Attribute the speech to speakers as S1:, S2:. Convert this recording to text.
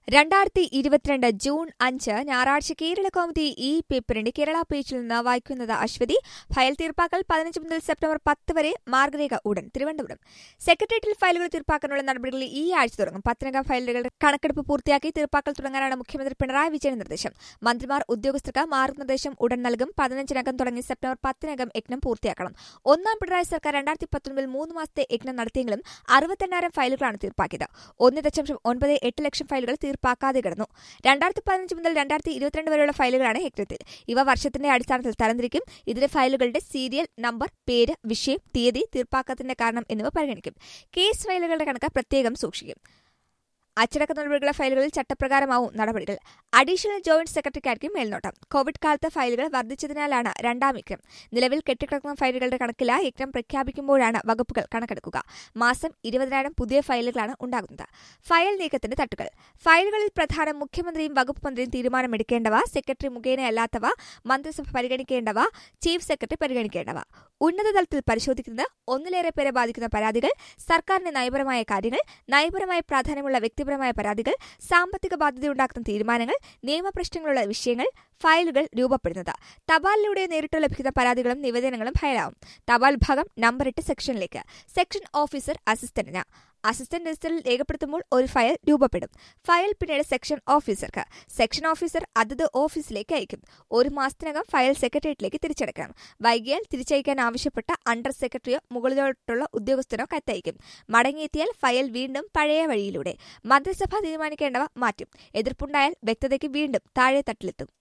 S1: രണ്ടായിരത്തി ഇരുപത്തിരണ്ട് ജൂൺ അഞ്ച് ഞായറാഴ്ച കേരള കൗമുദി ഈ പേപ്പറിന്റെ കേരള പേജിൽ നിന്ന് വായിക്കുന്നത് അശ്വതി ഫയൽ തീർപ്പാക്കൽ പതിനഞ്ച് മുതൽ സെപ്റ്റംബർ പത്ത് വരെ മാർഗരേഖ ഉടൻ തിരുവനന്തപുരം സെക്രട്ടേറിയറ്റിൽ ഫയലുകൾ തീർപ്പാക്കാനുള്ള നടപടികൾ ഈ ആഴ്ച തുടങ്ങും പത്തിനകം ഫയലുകളുടെ കണക്കെടുപ്പ് പൂർത്തിയാക്കി തീർപ്പാക്കൽ തുടങ്ങാനാണ് മുഖ്യമന്ത്രി പിണറായി വിജയൻ നിർദ്ദേശം മന്ത്രിമാർ ഉദ്യോഗസ്ഥർക്ക് മാർഗനിർദ്ദേശം ഉടൻ നൽകും പതിനഞ്ചിനകം തുടങ്ങി സെപ്റ്റംബർ പത്തിനകം യജ്ഞം പൂർത്തിയാക്കണം ഒന്നാം പിണറായി സർക്കാർ രണ്ടായിരത്തി പത്തൊൻപതിൽ മൂന്ന് മാസത്തെ യജ്ഞം നടത്തിയെങ്കിലും അറുപത്തെണ്ണായിരം ഫയലുകളാണ് തീർപ്പാക്കിയത് ഒന്ന് ദശാംശം ഒൻപത് എട്ട് ലക്ഷം ഫയലുകൾ തീർപ്പാക്കാതെ കിടന്നു രണ്ടായിരത്തി പതിനഞ്ച് മുതൽ രണ്ടായിരത്തി ഇരുപത്തിരണ്ട് വരെയുള്ള ഫയലുകളാണ് യജ്ഞത്തിൽ ഇവ വർഷത്തിന്റെ അടിസ്ഥാനത്തിൽ തരംതിരിക്കും ഇതിലെ ഫയലുകളുടെ സീരിയൽ നമ്പർ പേര് വിഷയം തീയതി തീർപ്പാക്കത്തിന്റെ കാരണം എന്നിവ പരിഗണിക്കും കേസ് ഫയലുകളുടെ കണക്ക് പ്രത്യേകം സൂക്ഷിക്കും അച്ചടക്ക നടപടികളുടെ ഫയലുകളിൽ ചട്ടപ്രകാരമാവും നടപടികൾ അഡീഷണൽ ജോയിന്റ് സെക്രട്ടറിക്കായിരിക്കും മേൽനോട്ടം കോവിഡ് കാലത്ത് ഫയലുകൾ വർദ്ധിച്ചതിനാലാണ് രണ്ടാം യജ്ഞം നിലവിൽ കെട്ടിക്കിടക്കുന്ന ഫയലുകളുടെ കണക്കില യജ്ഞം പ്രഖ്യാപിക്കുമ്പോഴാണ് വകുപ്പുകൾ കണക്കെടുക്കുക മാസം ഇരുപതിനായിരം പുതിയ ഫയലുകളാണ് ഉണ്ടാകുന്നത് ഫയൽ നീക്കത്തിന്റെ തട്ടുകൾ ഫയലുകളിൽ പ്രധാനം മുഖ്യമന്ത്രിയും വകുപ്പ് മന്ത്രിയും തീരുമാനമെടുക്കേണ്ടവ സെക്രട്ടറി മുഖേനയല്ലാത്തവ മന്ത്രിസഭ പരിഗണിക്കേണ്ടവ ചീഫ് സെക്രട്ടറി പരിഗണിക്കേണ്ടവ ഉന്നതതലത്തിൽ പരിശോധിക്കുന്നത് ഒന്നിലേറെ പേരെ ബാധിക്കുന്ന പരാതികൾ സർക്കാരിന്റെ നയപരമായ കാര്യങ്ങൾ നയപരമായ പ്രാധാന്യമുള്ള വ്യക്തിപരമായ പരാതികൾ സാമ്പത്തിക ബാധ്യതയുണ്ടാക്കുന്ന തീരുമാനങ്ങൾ നിയമപ്രശ്നങ്ങളുള്ള വിഷയങ്ങൾ ഫയലുകൾ രൂപപ്പെടുന്നത് തപാലിലൂടെ നേരിട്ട് ലഭിക്കുന്ന പരാതികളും നിവേദനങ്ങളും ഫയലാവും തപാൽ ഭാഗം നമ്പറിട്ട് സെക്ഷനിലേക്ക് സെക്ഷൻ ഓഫീസർ അസിസ്റ്റന്റിന് അസിസ്റ്റന്റ് രജിസ്റ്ററിൽ രേഖപ്പെടുത്തുമ്പോൾ ഒരു ഫയൽ രൂപപ്പെടും ഫയൽ പിന്നീട് സെക്ഷൻ ഓഫീസർക്ക് സെക്ഷൻ ഓഫീസർ അതത് ഓഫീസിലേക്ക് അയക്കും ഒരു മാസത്തിനകം ഫയൽ സെക്രട്ടേറിയറ്റിലേക്ക് തിരിച്ചടക്കണം വൈകിയാൽ തിരിച്ചയക്കാൻ ആവശ്യപ്പെട്ട അണ്ടർ സെക്രട്ടറിയോ മുകളിലോട്ടുള്ള ഉദ്യോഗസ്ഥനോ കത്തയക്കും മടങ്ങിയെത്തിയാൽ ഫയൽ വീണ്ടും പഴയ വഴിയിലൂടെ മന്ത്രിസഭ തീരുമാനിക്കേണ്ടവ മാറ്റും എതിർപ്പുണ്ടായാൽ വ്യക്തതയ്ക്ക് വീണ്ടും താഴെ തട്ടിലെത്തും